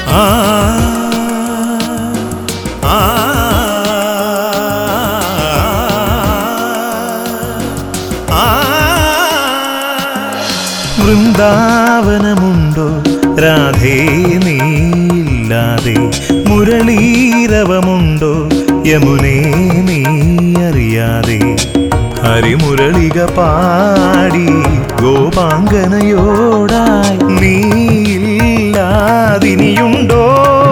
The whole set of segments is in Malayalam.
ആ ആ ആ വൃന്ദാവനമുണ്ടോ രാധേ നീയില്ലാതെ മുരളീരവമുണ്ടോ യമുനേ നീ അറിയാതെ ഹരിമുരളിക പാടി ഗോപാങ്കനയോടായി നീയില്ലാതിനിയുണ്ടോ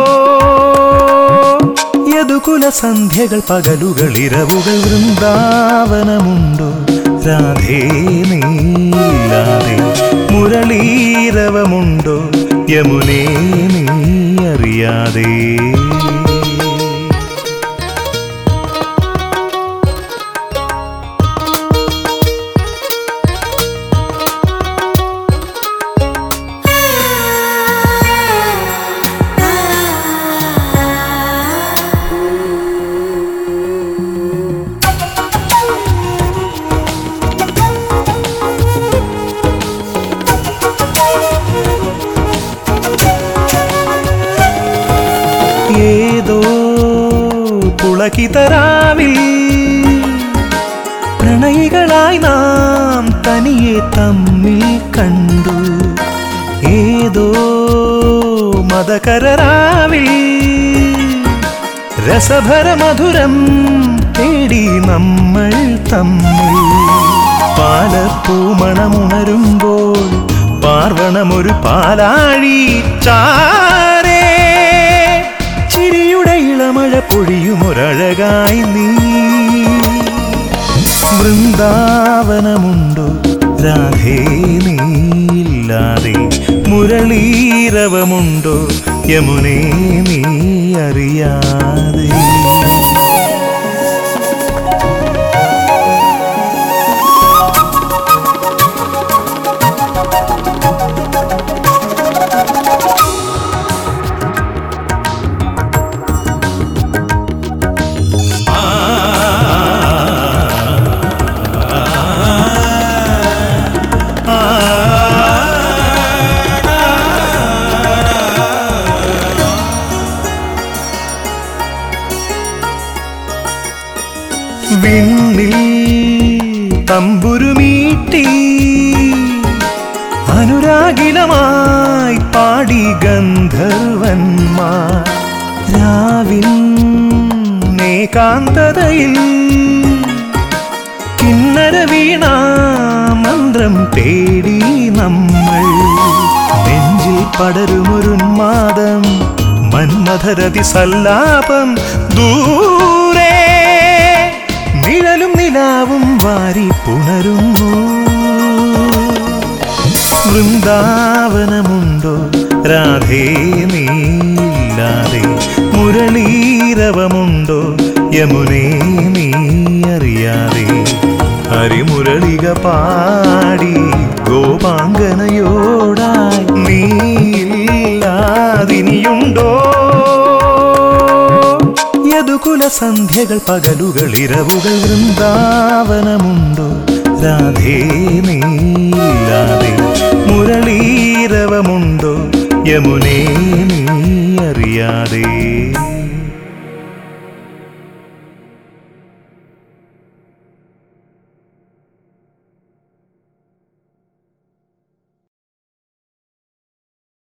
യദുകുല സന്ധ്യകൾ പകലുകൾ ഇരവുകൾ വൃന്ദാവനമുണ്ടോ രാധേ നീല്ലാതെ മുരളീരവമുണ്ടോ യമുനേ നീ അറിയാതെ ഏതോ പുളകിതരാവിൽ പ്രണയികളായി നാം തനിയെ തമ്മിൽ കണ്ടു ഏതോ മതകരരാവിൽ രസഭര മധുരം തേടി നമ്മൾ തമ്മിൽ പാലപ്പൂമണമുണരുമ്പോൾ പാർവണമൊരു പാലാഴി ചാരേ ചിരിയുടെ ഇളമഴ പൊഴിയുമൊരഴകായി നീ വൃന്ദാവനമുണ്ടോ രാധേ നീയില്ലാതെ മുരളീരവമുണ്ടോ യമുനേ നീ അറിയാതെ വിണ്ണിൽ തമ്പുരുമീട്ടി അനുരാഗിലമായി പാടി ഗന്ധർവന്മാർ രാവിൻ ഏകാന്തതയിൽ കിന്നര വീണ മന്ത്രം തേടി നമ്മൾ നെഞ്ചിൽ പടരുമൊരുന്മാദം മന്മഥരതി സല്ലാപം ദൂരെ നിഴലും നിലാവും വാരി പുണരുന്നു വൃന്ദാവനമുണ്ടോ രാധേ നീല്ലാതെ മുരളീരവമുണ്ടോ യമുനേ നീ അറിയാതെ ഹരിമുരളിക പാടി ഗോപാങ്കനയോടായി നീയില്ലാതിനിയുണ്ടോ യദുകുല സന്ധ്യകൾ പകലുകൾ ഇരവുകൾ വൃന്ദാവനമുണ്ടോ രാധേ നീല്ലാതെ മുരളീരവമുണ്ടോ യമുനേ നീ അറിയാതെ